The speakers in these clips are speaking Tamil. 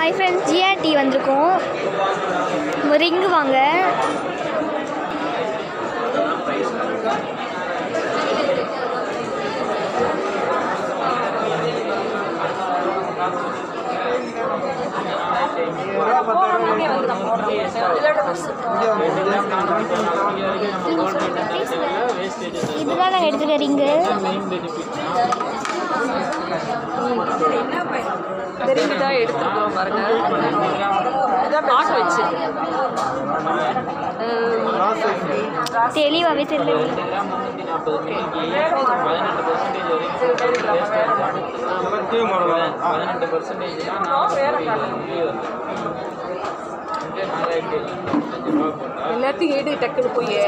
ஹாய் ஃப்ரெண்ட்ஸ் ஜிஆர்டி வந்திருக்கோம் ரிங்கு வாங்க இதுதான் நாங்கள் எடுத்துக்க ரிங்கு தெரிஞ்சு தான் எடுத்துருக்கோம் பாருங்க இதான் நாட் வச்சு தெளிவாகவே தெரியல பதினெட்டு பர்சன்டேஜ் எல்லாத்தையும் எடு டக்குன்னு போய்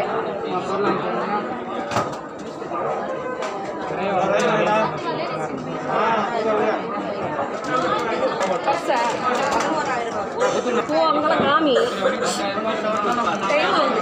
பர்ஸா? போ அங்கெல்லாம் காமி டைம் ஆகுது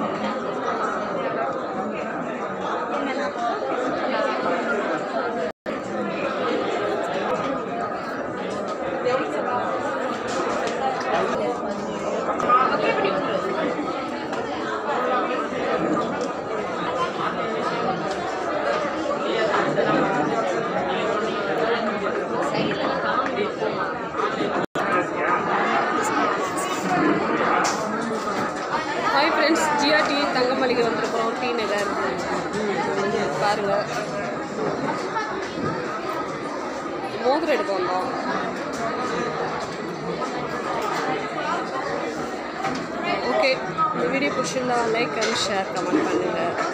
ஹாய் ஃப்ரெண்ட்ஸ் ஜிஆர்டி தங்கமளிகை வந்திருக்கோம் டி நகர் பாருங்க மோதிரம் எடுக்க வந்தோம் ஓகே இந்த வீடியோ பிடிச்சிருந்தா லைக் அண்ட் ஷேர் கமெண்ட் பண்ணுங்கள்